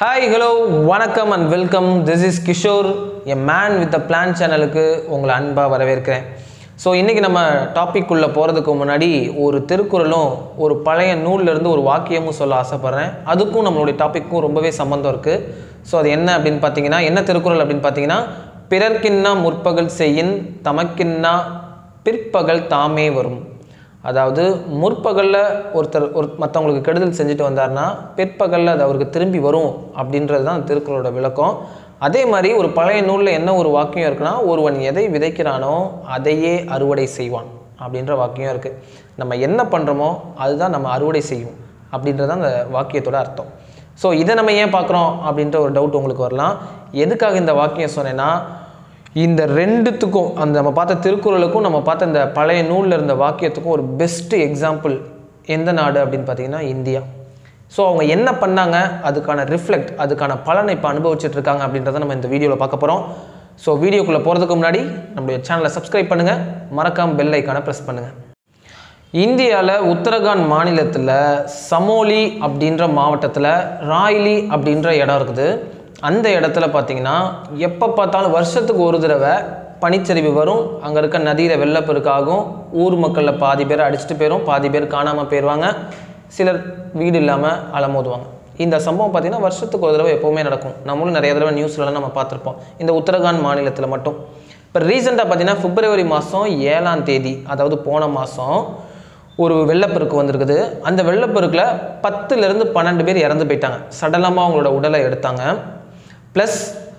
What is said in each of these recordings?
hi hello வணக்கம் and welcome this is Kishore a man with a plan சேனலுக்கு உங்களை அன்பாக வரவேற்கிறேன் ஸோ இன்றைக்கி நம்ம டாபிக் உள்ள போகிறதுக்கு முன்னாடி ஒரு திருக்குறளும் ஒரு பழைய நூல்ல இருந்து ஒரு வாக்கியமும் சொல்ல ஆசைப்பட்றேன் அதுக்கும் நம்மளுடைய டாப்பிக்கும் ரொம்பவே சம்மந்தம் இருக்குது ஸோ அது என்ன அப்படின்னு பார்த்தீங்கன்னா என்ன திருக்குறள் அப்படின்னு பார்த்தீங்கன்னா பிறர்க்கின்னா முற்பகல் செய்யின் தமக்கின்னா பிற்பகல் தாமே வரும் அதாவது முற்பகலில் ஒருத்தர் ஒரு மற்றவங்களுக்கு கெடுதல் செஞ்சுட்டு வந்தார்னா பிற்பகலில் அது அவருக்கு திரும்பி வரும் அப்படின்றது தான் திருக்குறளோட விளக்கம் அதே மாதிரி ஒரு பழைய நூலில் என்ன ஒரு வாக்கியம் இருக்குன்னா ஒருவன் எதை விதைக்கிறானோ அதையே அறுவடை செய்வான் அப்படின்ற வாக்கியம் இருக்குது நம்ம என்ன பண்ணுறோமோ அதுதான் நம்ம அறுவடை செய்யும் அப்படின்றது தான் அந்த வாக்கியத்தோட அர்த்தம் ஸோ இதை நம்ம ஏன் பார்க்குறோம் அப்படின்ற ஒரு டவுட் உங்களுக்கு வரலாம் எதுக்காக இந்த வாக்கியம் சொன்னேன்னா இந்த ரெண்டுத்துக்கும் அந்த நம்ம பார்த்த திருக்குறளுக்கும் நம்ம பார்த்த இந்த பழைய நூலில் இருந்த வாக்கியத்துக்கும் ஒரு பெஸ்ட் எக்ஸாம்பிள் எந்த நாடு அப்படின்னு பார்த்தீங்கன்னா இந்தியா ஸோ அவங்க என்ன பண்ணாங்க அதுக்கான ரிஃப்ளெக்ட் அதுக்கான பலனை இப்போ அனுபவிச்சுட்டு இருக்காங்க அப்படின்றத நம்ம இந்த வீடியோவில் பார்க்க போகிறோம் ஸோ வீடியோக்குள்ளே போகிறதுக்கு முன்னாடி நம்மளுடைய சேனலை சப்ஸ்கிரைப் பண்ணுங்கள் மறக்காம பெல் ஐக்கானை ப்ரெஸ் பண்ணுங்கள் இந்தியாவில் உத்தரகாண்ட் மாநிலத்தில் சமோலி அப்படின்ற மாவட்டத்தில் ராய்லி அப்படின்ற இடம் இருக்குது அந்த இடத்துல பார்த்தீங்கன்னா எப்போ பார்த்தாலும் வருஷத்துக்கு ஒரு தடவை பனிச்சரிவு வரும் அங்கே இருக்க நதியில் வெள்ளப்பெருக்காகும் ஊர் மக்களில் பாதி பேர் அடிச்சுட்டு போயிடும் பாதி பேர் காணாமல் போயிடுவாங்க சிலர் வீடு இல்லாமல் அலமோதுவாங்க இந்த சம்பவம் பார்த்தீங்கன்னா வருஷத்துக்கு ஒரு தடவை எப்போவுமே நடக்கும் நம்மளும் நிறைய தடவை நியூஸ்லலாம் நம்ம பார்த்துருப்போம் இந்த உத்தரகாண்ட் மாநிலத்தில் மட்டும் இப்போ ரீசெண்டாக பார்த்தீங்கன்னா பிப்ரவரி மாதம் ஏழாம் தேதி அதாவது போன மாதம் ஒரு வெள்ளப்பெருக்கு வந்திருக்குது அந்த வெள்ளப்பெருக்கில் பத்துலேருந்து பன்னெண்டு பேர் இறந்து போயிட்டாங்க சடலமாக அவங்களோட உடலை எடுத்தாங்க ப்ளஸ்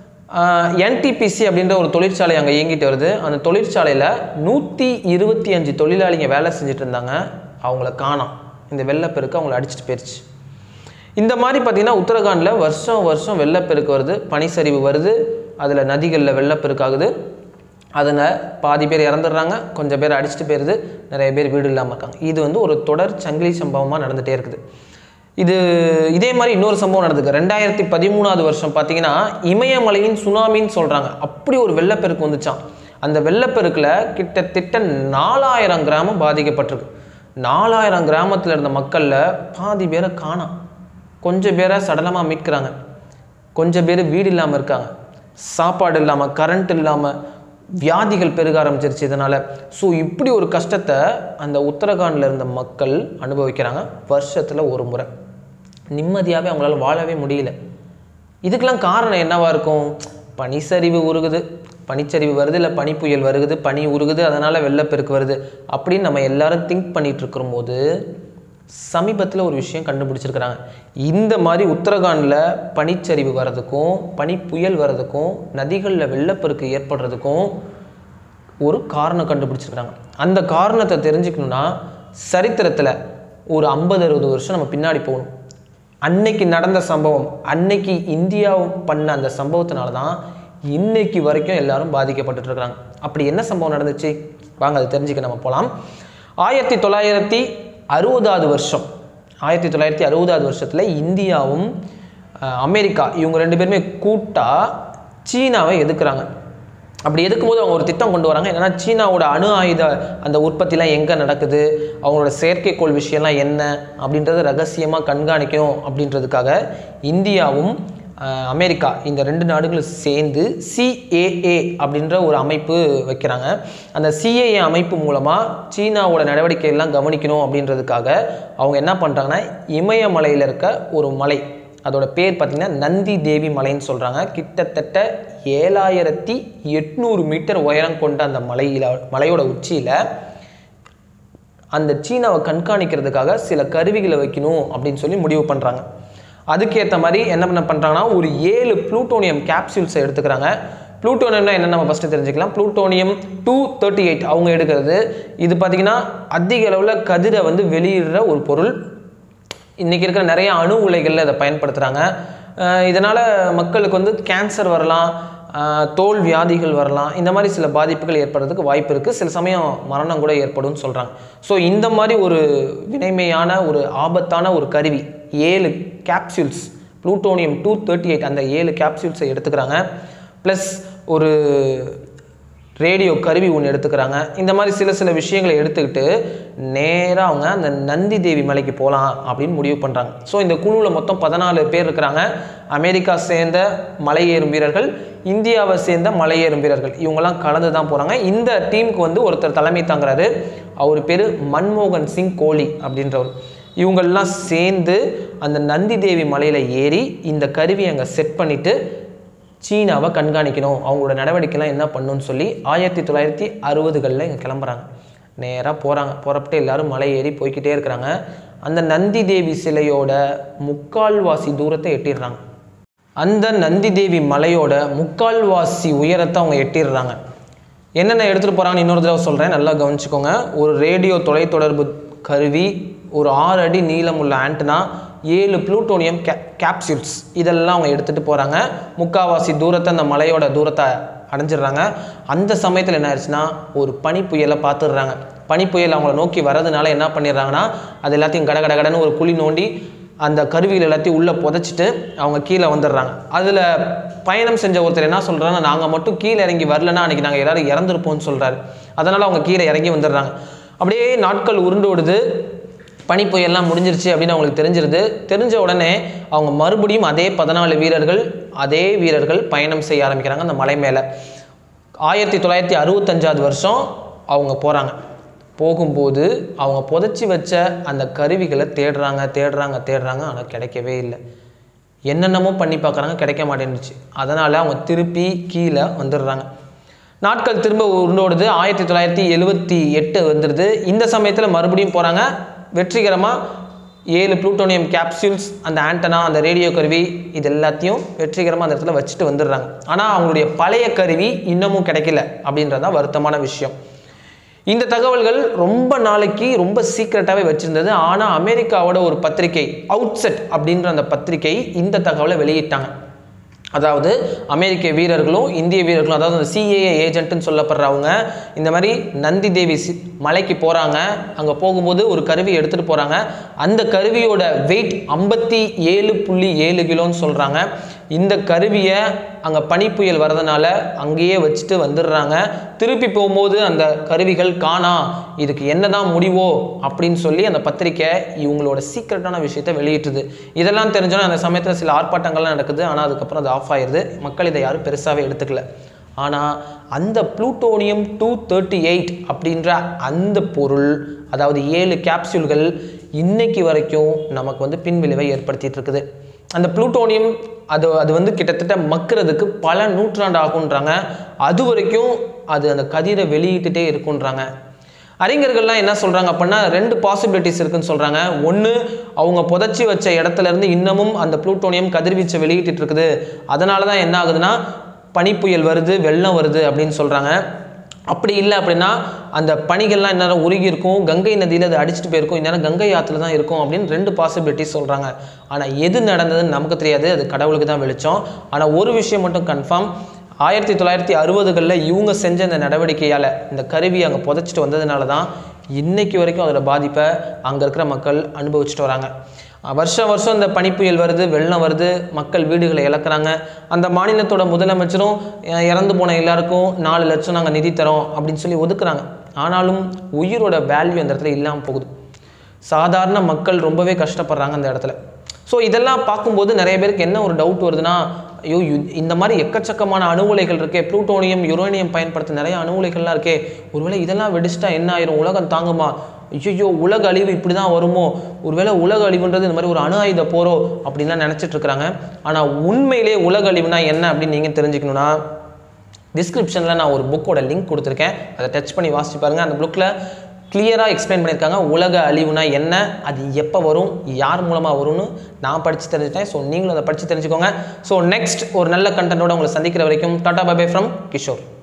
என்டிபிசி அப்படின்ற ஒரு தொழிற்சாலை அங்கே இயங்கிட்டு வருது அந்த தொழிற்சாலையில் நூற்றி இருபத்தி அஞ்சு தொழிலாளிங்க வேலை செஞ்சுட்டு இருந்தாங்க அவங்கள காணோம் இந்த வெள்ளப்பெருக்கு அவங்கள அடிச்சிட்டு போயிடுச்சு இந்த மாதிரி பார்த்தீங்கன்னா உத்தரகாண்டில் வருஷம் வருஷம் வெள்ளப்பெருக்கு வருது பனிச்சரிவு வருது அதில் நதிகளில் வெள்ளப்பெருக்காகுது அதில் பாதி பேர் இறந்துடுறாங்க கொஞ்சம் பேர் அடிச்சுட்டு போயிடுது நிறைய பேர் வீடு இல்லாமல் இருக்காங்க இது வந்து ஒரு தொடர் சங்கிலி சம்பவமாக நடந்துகிட்டே இருக்குது இது இதே மாதிரி இன்னொரு சம்பவம் நடந்துக்கு ரெண்டாயிரத்தி பதிமூணாவது வருஷம் பார்த்தீங்கன்னா இமயமலையின் சுனாமின்னு சொல்கிறாங்க அப்படி ஒரு வெள்ளப்பெருக்கு வந்துச்சான் அந்த வெள்ளப்பெருக்கில் கிட்டத்தட்ட நாலாயிரம் கிராமம் பாதிக்கப்பட்டிருக்கு நாலாயிரம் கிராமத்தில் இருந்த மக்களில் பாதி பேரை காணாம் கொஞ்சம் பேரை சடலமாக மீட்கிறாங்க கொஞ்சம் பேர் வீடு இல்லாமல் இருக்காங்க சாப்பாடு இல்லாமல் கரண்ட் இல்லாமல் வியாதிகள் பெருக ஆரம்பிச்சிருச்சு இதனால் ஸோ இப்படி ஒரு கஷ்டத்தை அந்த உத்தரகாண்டில் இருந்த மக்கள் அனுபவிக்கிறாங்க வருஷத்தில் ஒரு முறை நிம்மதியாகவே அவங்களால வாழவே முடியல இதுக்கெல்லாம் காரணம் என்னவா இருக்கும் பனிச்சரிவு உருகுது பனிச்சரிவு வருது இல்லை பனி புயல் வருகுது பனி உருகுது அதனால் வெள்ளப்பெருக்கு வருது அப்படின்னு நம்ம எல்லாரும் திங்க் பண்ணிட்டு இருக்கும்போது சமீபத்தில் ஒரு விஷயம் கண்டுபிடிச்சிருக்கிறாங்க இந்த மாதிரி உத்தரகாண்டில் பனிச்சரிவு வர்றதுக்கும் பனி புயல் வர்றதுக்கும் நதிகளில் வெள்ளப்பெருக்கு ஏற்படுறதுக்கும் ஒரு காரணம் கண்டுபிடிச்சிருக்கிறாங்க அந்த காரணத்தை தெரிஞ்சுக்கணுன்னா சரித்திரத்தில் ஒரு ஐம்பது அறுபது வருஷம் நம்ம பின்னாடி போகணும் அன்னைக்கு நடந்த சம்பவம் அன்னைக்கு இந்தியா பண்ண அந்த சம்பவத்தினால தான் இன்னைக்கு வரைக்கும் எல்லாரும் பாதிக்கப்பட்டுட்டு இருக்காங்க அப்படி என்ன சம்பவம் நடந்துச்சு வாங்க அது தெரிஞ்சுக்க நம்ம போகலாம் ஆயிரத்தி தொள்ளாயிரத்தி அறுபதாவது வருஷம் ஆயிரத்தி தொள்ளாயிரத்தி அறுபதாவது வருஷத்தில் இந்தியாவும் அஹ், அமெரிக்கா இவங்க ரெண்டு பேருமே கூட்டாக சீனாவை எதுக்குறாங்க அப்படி எதுக்கும்போது அவங்க ஒரு திட்டம் கொண்டு வராங்க என்னன்னா சீனாவோட அணு ஆயுத அந்த உற்பத்திலாம் எங்கே நடக்குது அவங்களோட செயற்கைக்கோள் விஷயம்லாம் என்ன அப்படின்றத ரகசியமாக கண்காணிக்கணும் அப்படின்றதுக்காக இந்தியாவும் அஹ், அமெரிக்கா இந்த ரெண்டு நாடுகளும் சேர்ந்து சிஏஏ அப்படின்ற ஒரு அமைப்பு வைக்கிறாங்க அந்த சிஏஏ அமைப்பு மூலமாக சீனாவோட நடவடிக்கை எல்லாம் கவனிக்கணும் அப்படின்றதுக்காக அவங்க என்ன பண்ணுறாங்கன்னா இமயமலையில் இருக்க ஒரு மலை அதோட பேர் பார்த்திங்கன்னா நந்தி தேவி மலைன்னு சொல்கிறாங்க கிட்டத்தட்ட ஏழாயிரத்தி எட்நூறு மீட்டர் உயரம் கொண்ட அந்த மலையில் மலையோட உச்சியில் அந்த சீனாவை கண்காணிக்கிறதுக்காக சில கருவிகளை வைக்கணும் அப்படின்னு சொல்லி முடிவு பண்ணுறாங்க அதுக்கேற்ற மாதிரி என்ன பண்ண பண்ணுறாங்கன்னா ஒரு ஏழு ப்ளூட்டோனியம் கேப்சூல்ஸை எடுத்துக்கிறாங்க ப்ளூட்டோனியம்னா என்ன நம்ம ஃபஸ்ட்டு தெரிஞ்சுக்கலாம் ப்ளூட்டோனியம் டூ தேர்ட்டி எயிட் அவங்க எடுக்கிறது இது பார்த்திங்கன்னா அதிக அளவில் கதிரை வந்து வெளியிடுற ஒரு பொருள் இன்றைக்கி இருக்கிற நிறைய அணு உலைகளில் இதை பயன்படுத்துகிறாங்க இதனால் மக்களுக்கு வந்து கேன்சர் வரலாம் அஹ், தோல் வியாதிகள் வரலாம் இந்த மாதிரி சில பாதிப்புகள் ஏற்படுறதுக்கு வாய்ப்பு இருக்குது சில சமயம் மரணம் கூட ஏற்படும்னு சொல்கிறாங்க ஸோ இந்த மாதிரி ஒரு வினைமையான ஒரு ஆபத்தான ஒரு கருவி ஏழு capsules plutonium two thirty eight அந்த ஏழு கேப்சூல்ஸை எடுத்துக்கிறாங்க ப்ளஸ் ஒரு ரேடியோ கருவி ஒன்று எடுத்துக்கிறாங்க இந்த மாதிரி சில சில விஷயங்களை எடுத்துக்கிட்டு நேராக அவங்க அந்த நந்தி தேவி மலைக்கு போகலாம் அப்படின்னு முடிவு பண்ணுறாங்க ஸோ இந்த குழுவில் மொத்தம் பதினாலு பேர் இருக்கிறாங்க அமெரிக்கா சேர்ந்த மலையேறும் வீரர்கள் இந்தியாவை சேர்ந்த மலையேறும் வீரர்கள் இவங்கெல்லாம் கலந்து தான் போகிறாங்க இந்த டீமுக்கு வந்து ஒருத்தர் தலைமை தாங்குறாரு அவர் பேர் மன்மோகன் சிங் கோலி அப்படின்றவர் இவங்கெல்லாம் சேர்ந்து அந்த நந்தி தேவி மலையில் ஏறி இந்த கருவியை அங்கே செட் பண்ணிவிட்டு சீனாவை கண்காணிக்கணும் அவங்களோட நடவடிக்கைலாம் என்ன பண்ணணும்னு சொல்லி ஆயிரத்தி தொள்ளாயிரத்தி அறுபதுகளில் இங்கே கிளம்புறாங்க நேராக போகிறாங்க புறப்பட்டு எல்லாரும் மலை ஏறி போய்க்கிட்டே இருக்கிறாங்க அந்த நந்தி தேவி சிலையோட முக்கால்வாசி தூரத்தை எட்டிடுறாங்க அந்த நந்தி தேவி மலையோட முக்கால்வாசி உயரத்தை அவங்க எட்டிடுறாங்க என்னென்ன எடுத்துகிட்டு போகிறாங்கன்னு இன்னொரு தடவை சொல்கிறேன் நல்லா கவனிச்சுக்கோங்க ஒரு ரேடியோ தொலைத்தொடர்பு கருவி ஒரு ஆறு அடி நீளம் உள்ள ஆண்டனா ஏழு ப்ளூட்டோனியம் கே கேப்சூல்ஸ் இதெல்லாம் அவங்க எடுத்துகிட்டு போகிறாங்க முக்காவாசி தூரத்தை அந்த மலையோட தூரத்தை அடைஞ்சிடுறாங்க அந்த சமயத்தில் என்ன ஆயிடுச்சுன்னா ஒரு பனி புயலை பார்த்துடுறாங்க பனி புயல் அவங்கள நோக்கி வர்றதுனால என்ன பண்ணிடுறாங்கன்னா அது எல்லாத்தையும் கட கட கடன்னு ஒரு குழி நோண்டி அந்த கருவிகள் எல்லாத்தையும் உள்ளே புதைச்சிட்டு அவங்க கீழே வந்துடுறாங்க அதில் பயணம் செஞ்ச ஒருத்தர் என்ன சொல்கிறாங்கன்னா நாங்கள் மட்டும் கீழே இறங்கி வரலன்னா அன்றைக்கி நாங்கள் எல்லாரும் இறந்துருப்போம்னு சொல்கிறாரு அதனால் அவங்க கீழே இறங்கி வந்துடுறாங்க அப்படியே நாட்கள் உருண்டு ஓடுது பனி புயல்லாம் முடிஞ்சிருச்சு அப்படின்னு அவங்களுக்கு தெரிஞ்சிருது தெரிஞ்ச உடனே அவங்க மறுபடியும் அதே பதினாலு வீரர்கள் அதே வீரர்கள் பயணம் செய்ய ஆரம்பிக்கிறாங்க அந்த மலை மேலே ஆயிரத்தி தொள்ளாயிரத்தி அறுபத்தஞ்சாவது வருஷம் அவங்க போகிறாங்க போகும்போது அவங்க புதைச்சி வச்ச அந்த கருவிகளை தேடுறாங்க தேடுறாங்க தேடுறாங்க ஆனால் கிடைக்கவே இல்லை என்னென்னமோ பண்ணி பார்க்குறாங்க கிடைக்க மாட்டேன்னுச்சு அதனால் அவங்க திருப்பி கீழே வந்துடுறாங்க நாட்கள் திரும்ப உருண்டோடுது ஆயிரத்தி தொள்ளாயிரத்தி எழுவத்தி எட்டு வந்துடுது இந்த சமயத்தில் மறுபடியும் போகிறாங்க வெற்றிகரமாக ஏழு ப்ளூட்டோனியம் கேப்சூல்ஸ் அந்த ஆண்டனா அந்த ரேடியோ கருவி இது எல்லாத்தையும் வெற்றிகரமாக அந்த இடத்துல வச்சுட்டு வந்துடுறாங்க ஆனால் அவங்களுடைய பழைய கருவி இன்னமும் கிடைக்கல அப்படின்றது தான் வருத்தமான விஷயம் இந்த தகவல்கள் ரொம்ப நாளைக்கு ரொம்ப சீக்ரெட்டாகவே வச்சுருந்தது ஆனால் அமெரிக்காவோட ஒரு பத்திரிகை அவுட்செட் அப்படின்ற அந்த பத்திரிகை இந்த தகவலை வெளியிட்டாங்க அதாவது அமெரிக்க வீரர்களும் இந்திய வீரர்களும் அதாவது அந்த சிஏஏ ஏஜென்ட்னு சொல்லப்படுறவங்க இந்த மாதிரி நந்தி தேவி சி- மலைக்கு போகிறாங்க அங்கே போகும்போது ஒரு கருவி எடுத்துகிட்டு போகிறாங்க அந்த கருவியோட வெயிட் ஐம்பத்தி ஏழு புள்ளி ஏழு கிலோன்னு சொல்கிறாங்க இந்த கருவியை அங்கே பனிப்புயல் வரதுனால அங்கேயே வச்சுட்டு வந்துடுறாங்க திருப்பி போகும்போது அந்த கருவிகள் காணா இதுக்கு என்னதான் முடிவோ அப்படின்னு சொல்லி அந்த பத்திரிக்கை இவங்களோட சீக்கிரட்டான விஷயத்தை வெளியிட்டுது இதெல்லாம் தெரிஞ்சோன்னா அந்த சமயத்தில் சில ஆர்ப்பாட்டங்கள்லாம் நடக்குது ஆனால் அதுக்கப்புறம் அது ஆஃப் ஆயிடுது மக்கள் இதை யாரும் பெருசாகவே எடுத்துக்கல ஆனால் அந்த ப்ளூட்டோனியம் டூ தேர்ட்டி எயிட் அப்படின்ற அந்த பொருள் அதாவது ஏழு கேப்சூல்கள் இன்னைக்கு வரைக்கும் நமக்கு வந்து பின்விளைவை ஏற்படுத்திட்டு இருக்குது அந்த ப்ளூட்டோனியம் அது அது வந்து கிட்டத்தட்ட மக்கிறதுக்கு பல நூற்றாண்டு ஆகுன்றாங்க அது வரைக்கும் அது அந்த கதிரை வெளியிட்டுட்டே இருக்குன்றாங்க அறிஞர்கள்லாம் என்ன சொல்கிறாங்க அப்படின்னா ரெண்டு பாசிபிலிட்டிஸ் இருக்குன்னு சொல்கிறாங்க ஒன்று அவங்க புதைச்சி வச்ச இடத்துல இருந்து இன்னமும் அந்த ப்ளூட்டோனியம் கதிர்வீச்சை வெளியிட்டு இருக்குது அதனால தான் என்ன ஆகுதுன்னா பனிப்புயல் வருது வெள்ளம் வருது அப்படின்னு சொல்கிறாங்க அப்படி இல்லை அப்படின்னா அந்த பனிகள்லாம் இந்நேரம் உருகி இருக்கும் கங்கை நதியில் அது அடிச்சுட்டு போயிருக்கும் இந்நேரம் கங்கை ஆற்றுல தான் இருக்கும் அப்படின்னு ரெண்டு பாசிபிலிட்டிஸ் சொல்கிறாங்க ஆனால் எது நடந்ததுன்னு நமக்கு தெரியாது அது கடவுளுக்கு தான் வெளிச்சம் ஆனால் ஒரு விஷயம் மட்டும் கன்ஃபார்ம் ஆயிரத்தி தொள்ளாயிரத்தி அறுபதுகளில் இவங்க செஞ்ச இந்த நடவடிக்கையால் இந்த கருவி அங்கே புதைச்சிட்டு வந்ததுனால தான் இன்னைக்கு வரைக்கும் அதோட பாதிப்பை அங்கே இருக்கிற மக்கள் அனுபவிச்சுட்டு வராங்க அஹ் வருஷம் வருஷம் இந்த பனிப்புயல் வருது வெள்ளம் வருது மக்கள் வீடுகளை இழக்கிறாங்க அந்த மாநிலத்தோட முதலமைச்சரும் அஹ் இறந்து போன எல்லாருக்கும் நாலு லட்சம் நாங்கள் நிதி தரோம் அப்படின்னு சொல்லி ஒதுக்குறாங்க ஆனாலும் உயிரோட வேல்யூ அந்த இடத்துல இல்லாமல் போகுது சாதாரண மக்கள் ரொம்பவே கஷ்டப்படுறாங்க அந்த இடத்துல ஸோ இதெல்லாம் பார்க்கும்போது நிறைய பேருக்கு என்ன ஒரு டவுட் வருதுன்னா ஐயோ யு- இந்த மாதிரி எக்கச்சக்கமான அணு உலைகள் இருக்கே ப்ளூட்டோனியம் யுரேனியம் பயன்படுத்த நிறைய அணு உலைகள்லாம் இருக்கே ஒருவேளை இதெல்லாம் வெடிச்சிட்டா என்ன ஆயிரும் உலகம் தாங்குமா ஐயோ உலக அழிவு இப்படி தான் வருமோ ஒருவேளை உலக அழிவுன்றது இந்த மாதிரி ஒரு அணு ஆயுத போரோ அப்படின்லாம் நினச்சிட்டு இருக்கிறாங்க ஆனால் உண்மையிலே உலக அழிவுனா என்ன அப்படின்னு நீங்கள் தெரிஞ்சுக்கணுன்னா டிஸ்கிரிப்ஷனில் நான் ஒரு புக்கோட லிங்க் கொடுத்துருக்கேன் அதை டச் பண்ணி வாசிச்சு பாருங்கள் அந்த புக்கில் கிளியராக எக்ஸ்பிளைன் பண்ணியிருக்காங்க உலக அழிவுனா என்ன அது எப்போ வரும் யார் மூலமாக வரும்னு நான் படித்து தெரிஞ்சுட்டேன் ஸோ நீங்களும் அதை படித்து தெரிஞ்சுக்கோங்க ஸோ நெக்ஸ்ட் ஒரு நல்ல கண்டென்ட்டோட உங்களை சந்திக்கிற வரைக்கும் டாடா பை ஃப்ரம் கிஷோர்